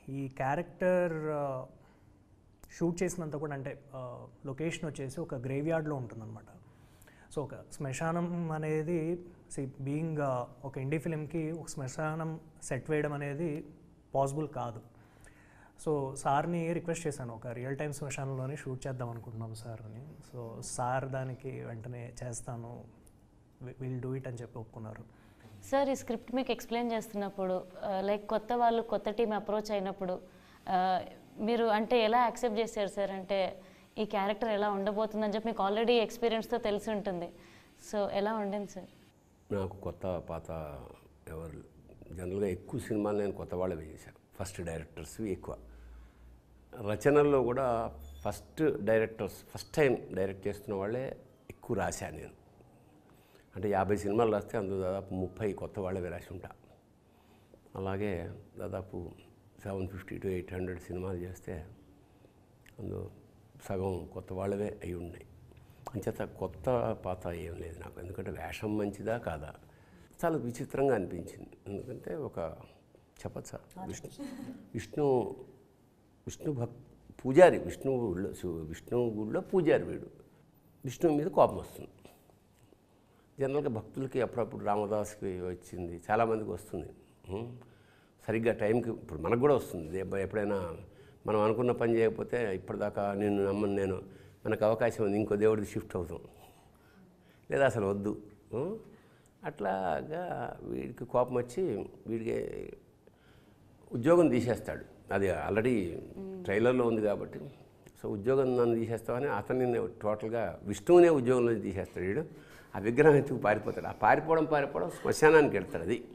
ఈ character shoot చేసినంత కూడా అంటే లొకేషన్ వచ్చేసి ఒక గ్రేవ్ యార్డ్లో ఉంటుందన్నమాట సో ఒక శ్మశానం అనేది సి బీయింగ్ ఒక ఇండీ ఫిలింకి ఒక శ్మశానం సెట్ వేయడం అనేది పాసిబుల్ కాదు సో సార్ని రిక్వెస్ట్ చేశాను ఒక రియల్ టైమ్ శ్మశానంలోనే షూట్ చేద్దాం అనుకుంటున్నాం సార్ అని సో సార్ దానికి వెంటనే చేస్తాను విల్ డూ ఇట్ అని చెప్పి ఒప్పుకున్నారు సార్ ఈ స్క్రిప్ట్ మీకు ఎక్స్ప్లెయిన్ చేస్తున్నప్పుడు లైక్ కొత్త వాళ్ళు కొత్త టీం అప్రోచ్ అయినప్పుడు ఆ, మీరు అంటే ఎలా యాక్సెప్ట్ చేశారు సార్ అంటే ఈ క్యారెక్టర్ ఎలా ఉండబోతుందని చెప్పి మీకు ఆల్రెడీ ఎక్స్పీరియన్స్తో తెలిసి ఉంటుంది సో ఎలా ఉండింది సార్ నాకు కొత్త పాత ఎవరు జనరల్గా ఎక్కువ సినిమాలు నేను కొత్త వాళ్ళే చేశాను ఫస్ట్ డైరెక్టర్స్వి ఎక్కువ రచనల్లో కూడా first directors first time direct చేస్తున్న వాళ్ళే ఎక్కువ రాశాను నేను అంటే యాభై సినిమాలు రాస్తే అందులో దాదాపు ముప్పై కొత్త వాళ్ళే రాసి ఉంటా అలాగే దాదాపు seven fifty to eight hundred సినిమాలు చేస్తే అందులో సగం కొత్త వాళ్ళవే అయి ఉన్నాయి అంచేత కొత్త పాత ఏం లేదు నాకు ఎందుకంటే వేషం మంచిదా కాదా చాలా విచిత్రంగా అనిపించింది ఎందుకంటే ఒక చెప్పచ్చా విష్ణు విష్ణు విష్ణు భక్ పూజారి విష్ణు గుడిలో శివ- విష్ణు గుడిలో పూజారి వీడు విష్ణువు మీద కోపం వస్తుంది జనరల్గా భక్తులకి అప్పుడప్పుడు రామదాస్కి వచ్చింది చాలామందికి వస్తుంది ఉం. సరిగ్గా టైంకి ఇప్పుడు మనకు కూడా వస్తుంది ఎప్ప- ఎప్పుడైనా మనం అనుకున్న పని చేయకపోతే ఇప్పటిదాకా నేను నమ్మను నేను మనకు అవకాశం ఉంది ఇంకో దేవుడికి షిఫ్ట్ అవుతాం లేదా అసలు వద్దు ఉం. అట్లాగా వీడికి కోపం వచ్చి వీడికి ఉద్యోగం తీసేస్తాడు అది ఆల్రెడీ ట్రైలర్లో ఉంది కాబట్టి సో ఉద్యోగం నన్ను తీసేస్తామని అతన్ని టోటల్గా విష్ణువునే ఉద్యోగంలో తీసేస్తాడు వీడు ఆ విగ్రహం ఎత్తుకు పారిపోతాడు ఆ పారిపోవడం పారిపోవడం శ్మశానానికి వెళ్తాడు అది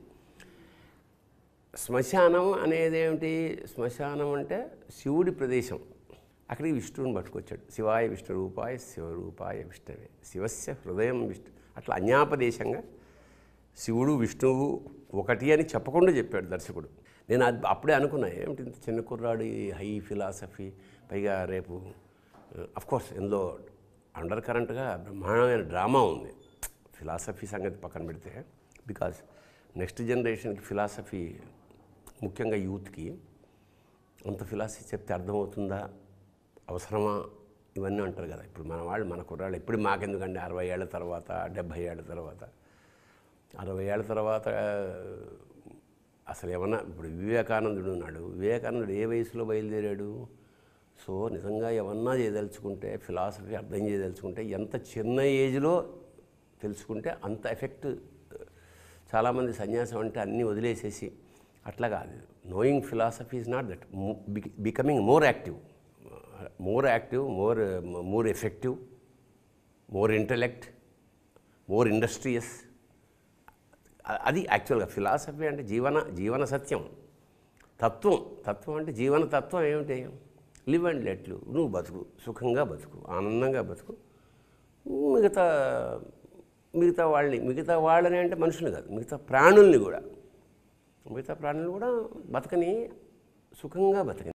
శ్మశానం అనేది ఏమిటి శ్మశానం అంటే శివుడి ప్రదేశం అక్కడికి విష్ణువుని పట్టుకొచ్చాడు శివాయ విష్ణు రూపాయ శివరూపాయ విష్ణువే శివస్య హృదయం విష్ణు అట్లా అన్యాపదేశంగా శివుడు విష్ణువు ఒకటి అని చెప్పకుండా చెప్పాడు దర్శకుడు నేను అది అప్పుడే అనుకున్నా ఏమిటి ఇంత చిన్న కుర్రాడు ఈ హై ఫిలాసఫీ పైగా రేపు కోర్స్ ఇందులో అండర్ కరెంట్గా బ్రహ్మాండమైన డ్రామా ఉంది ఫిలాసఫీ సంగతి పక్కన పెడితే బికాస్ నెక్స్ట్ జనరేషన్కి ఫిలాసఫీ ముఖ్యంగా యూత్కి అంత ఫిలాసఫీ చెప్తే అర్థమవుతుందా అవసరమా ఇవన్నీ అంటారు కదా ఇప్పుడు మన వాళ్ళు మన కుర్రాళ్ళు ఇప్పుడు మాకెందుకండి అరవై ఏళ్ళ తర్వాత డెబ్భై ఏళ్ళ తర్వాత అరవై ఏళ్ళ తర్వాత అసలు ఏమన్నా ఇప్పుడు వివేకానందుడు ఉన్నాడు వివేకానందుడు ఏ వయసులో బయలుదేరాడు సో నిజంగా ఏమన్నా చేయదలుచుకుంటే ఫిలాసఫీ అర్థం చేయదలుచుకుంటే ఎంత చిన్న ఏజ్లో తెలుసుకుంటే అంత ఎఫెక్ట్ చాలామంది సన్యాసం అంటే అన్నీ వదిలేసేసి అట్లా కాదు knowing philosophy is not that becoming more active more active more more effective more intellect more industrious అది యాక్చువల్గా ఫిలాసఫీ అంటే జీవన జీవన సత్యం తత్వం తత్వం అంటే జీవన తత్వం ఏమిటి లివ్ అండ్ లెట్లు నువ్వు బతుకు సుఖంగా బతుకు ఆనందంగా బతుకు మిగతా మిగతా వాళ్ళని మిగతా వాళ్ళని అంటే మనుషులు కాదు మిగతా ప్రాణుల్ని కూడా మిగతా ప్రాణులు కూడా బతకని సుఖంగా బతకని